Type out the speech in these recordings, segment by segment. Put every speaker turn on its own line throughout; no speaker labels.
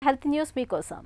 health news మీకోసం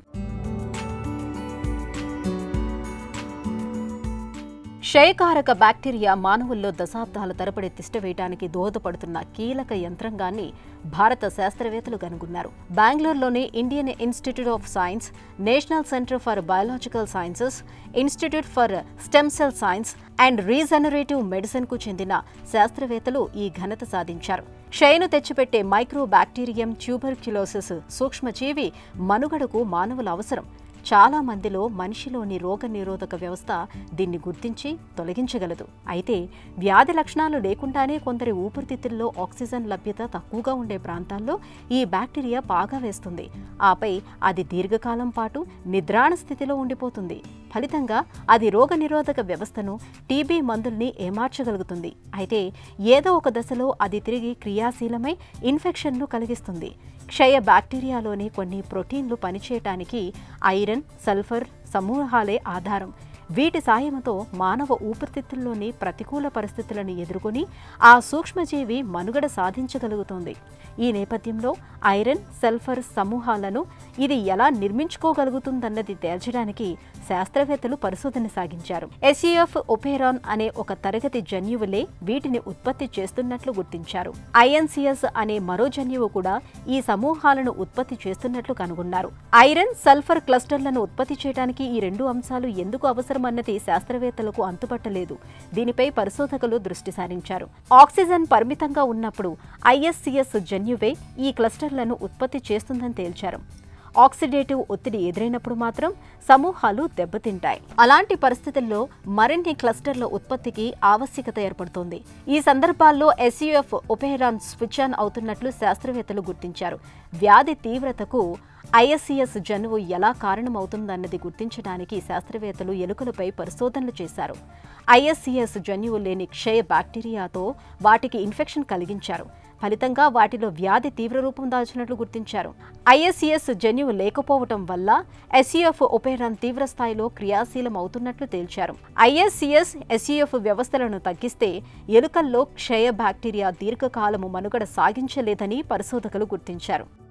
క్షయకారక bacteria మానవుల్లో దశాబ్దాల తరబడి తిష్టవేయడానికి దోహదపడుతున్న కీలక యంత్రాంగాన్ని భారత శాస్త్రవేత్తలు కనుగొన్నారు బెంగళూరులోని Indian Institute of Science National Centre for Biological Sciences Institute for Stem Cell Science and Regenerative Medicine కు చెందిన శాస్త్రవేత్తలు ఈ ఘనత సాధించారు క్షయను తెచ్చిపెట్టే మైక్రో బ్యాక్టీరియం ట్యూబర్క్యులోసిస్ సూక్ష్మజీవి మనుగడకు మానవుల అవసరం చాలా మందిలో మనిషిలోని రోగ నిరోధక వ్యవస్థ దీన్ని గుర్తించి తొలగించగలదు అయితే వ్యాధి లక్షణాలు లేకుండానే కొందరి ఊపిరితిత్తుల్లో ఆక్సిజన్ లభ్యత తక్కువగా ఉండే ప్రాంతాల్లో ఈ బ్యాక్టీరియా బాగా వేస్తుంది ఆపై అది దీర్ఘకాలం పాటు నిద్రాణ స్థితిలో ఉండిపోతుంది ఫలితంగా అది రోగ నిరోధక వ్యవస్థను టీబీ మందుల్ని ఏమార్చగలుగుతుంది అయితే ఏదో ఒక దశలో అది తిరిగి క్రియాశీలమై ఇన్ఫెక్షన్ను కలిగిస్తుంది క్షయ బ్యాక్టీరియాలోని కొన్ని ప్రోటీన్లు పనిచేయటానికి ఐరన్ సల్ఫర్ సమూహాలే ఆధారం వీటి సాయంతో మానవ ఊపిరితిత్తుల్లోని ప్రతికూల పరిస్థితులను ఎదుర్కొని ఆ సూక్ష్మజీవి మనుగడ సాధించగలుగుతోంది ఈ నేపథ్యంలో ఐరన్ సల్ఫర్ సమూహాలను ఇది ఎలా నిర్మించుకోగలుగుతుందన్నది తేల్చడానికి శాస్త్రవేత్తలు పరిశోధన సాగించారు ఎస్ఈఎఫ్ ఒపేరాన్ అనే ఒక తరగతి జన్యువులే వీటిని ఉత్పత్తి చేస్తున్నట్లు గుర్తించారు ఐఎన్సిఎస్ అనే మరో జన్యువు కూడా ఈ సమూహాలను ఉత్పత్తి చేస్తున్నట్లు కనుగొన్నారు ఐరన్ సల్ఫర్ క్లస్టర్లను ఉత్పత్తి చేయడానికి ఈ రెండు అంశాలు ఎందుకు అవసరమన్నది శాస్త్రవేత్తలకు అంతుపట్టలేదు దీనిపై పరిశోధకులు దృష్టి సారించారు ఆక్సిజన్ పరిమితంగా ఉన్నప్పుడు ఐఎస్సిఎస్ జన్యువే ఈ క్లస్టర్లను ఉత్పత్తి చేస్తుందని తేల్చారు ఆక్సిడేటివ్ ఒత్తిడి ఎదురైనప్పుడు మాత్రం సమూహాలు దెబ్బతింటాయి అలాంటి పరిస్థితుల్లో మరిన్ని క్లస్టర్ల ఉత్పత్తికి ఆవశ్యకత ఏర్పడుతోంది ఈ సందర్భాల్లో ఎస్యుఎఫ్ ఒపేరాన్ స్విచ్ ఆన్ అవుతున్నట్లు శాస్త్రవేత్తలు గుర్తించారు వ్యాధి తీవ్రతకు ఐఎస్సిఎస్ జన్యువు ఎలా కారణమవుతుందన్నది గుర్తించడానికి శాస్త్రవేత్తలు ఎలుకలపై పరిశోధనలు చేశారు ఐఎస్సిఎస్ జన్యువు లేని క్షయ బ్యాక్టీరియాతో వాటికి ఇన్ఫెక్షన్ కలిగించారు ఫలితంగా వాటిలో వ్యాధి తీవ్ర రూపం దాల్చినట్లు గుర్తించారు ఐఎస్సిఎస్ జన్యువు లేకపోవటం వల్ల ఎస్ఈఎఫ్ ఒపేరాన్ తీవ్ర స్థాయిలో క్రియాశీలం అవుతున్నట్లు తేల్చారు ఐఎస్సిఎస్ ఎస్ఈఎఫ్ వ్యవస్థలను తగ్గిస్తే ఎలుకల్లో క్షయ బ్యాక్టీరియా దీర్ఘకాలము మనుగడ సాగించలేదని పరిశోధకులు గుర్తించారు